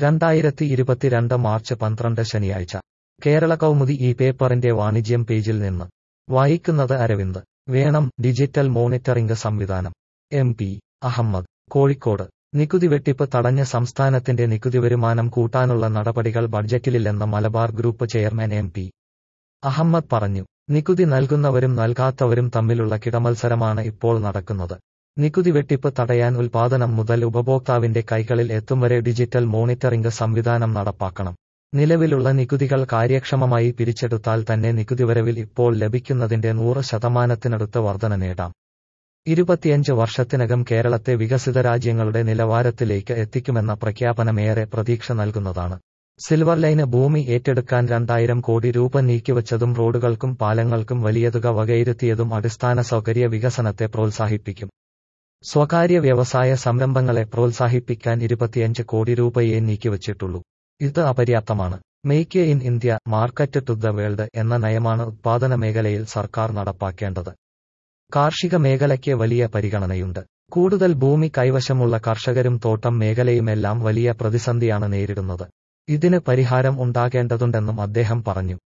രണ്ടായിരത്തി ഇരുപത്തിരണ്ട് മാർച്ച് പന്ത്രണ്ട് ശനിയാഴ്ച കേരള കൗമുദി ഈ പേപ്പറിന്റെ വാണിജ്യം പേജിൽ നിന്ന് വായിക്കുന്നത് അരവിന്ദ് വേണം ഡിജിറ്റൽ മോണിറ്ററിംഗ് സംവിധാനം എം പി അഹമ്മദ് കോഴിക്കോട് നികുതി വെട്ടിപ്പ് തടഞ്ഞ സംസ്ഥാനത്തിന്റെ നികുതി വരുമാനം കൂട്ടാനുള്ള നടപടികൾ ബഡ്ജറ്റിലില്ലെന്ന് Malabar group chairman M P Ahammed പറഞ്ഞു നികുതി നൽകുന്നവരും നൽകാത്തവരും തമ്മിലുള്ള കിടമത്സരമാണ് ഇപ്പോൾ നടക്കുന്നത് നികുതി വെട്ടിപ്പ് തടയാൻ ഉൽപാദനം മുതൽ ഉപഭോക്താവിന്റെ കൈകളിൽ എത്തും വരെ ഡിജിറ്റൽ മോണിറ്ററിംഗ് സംവിധാനം നടപ്പാക്കണം നിലവിലുള്ള നികുതികൾ കാര്യക്ഷമമായി പിരിച്ചെടുത്താൽ തന്നെ നികുതിവരവിൽ ഇപ്പോൾ ലഭിക്കുന്നതിന്റെ നൂറ് ശതമാനത്തിനടുത്ത് വർധന നേടാം ഇരുപത്തിയഞ്ച് വർഷത്തിനകം കേരളത്തെ വികസിത രാജ്യങ്ങളുടെ നിലവാരത്തിലേക്ക് എത്തിക്കുമെന്ന പ്രഖ്യാപനമേറെ പ്രതീക്ഷ നൽകുന്നതാണ് സിൽവർ ലൈന് ഭൂമി ഏറ്റെടുക്കാൻ രണ്ടായിരം കോടി രൂപ നീക്കിവച്ചതും റോഡുകൾക്കും പാലങ്ങൾക്കും വലിയ തുക വകയിരുത്തിയതും അടിസ്ഥാന സൗകര്യ വികസനത്തെ പ്രോത്സാഹിപ്പിക്കും സ്വകാര്യ വ്യവസായ സംരംഭങ്ങളെ പ്രോത്സാഹിപ്പിക്കാൻ ഇരുപത്തിയഞ്ച് കോടി രൂപയെ നീക്കിവച്ചിട്ടുള്ളൂ ഇത് അപര്യാപ്തമാണ് make in India market to the world എന്ന നയമാണ് ഉത്പാദന മേഖലയിൽ സർക്കാർ നടപ്പാക്കേണ്ടത് കാർഷിക മേഖലയ്ക്ക് വലിയ പരിഗണനയുണ്ട് കൂടുതൽ ഭൂമി കൈവശമുള്ള കർഷകരും തോട്ടം മേഖലയുമെല്ലാം വലിയ പ്രതിസന്ധിയാണ് നേരിടുന്നത് ഇതിന് പരിഹാരം ഉണ്ടാകേണ്ടതുണ്ടെന്നും അദ്ദേഹം പറഞ്ഞു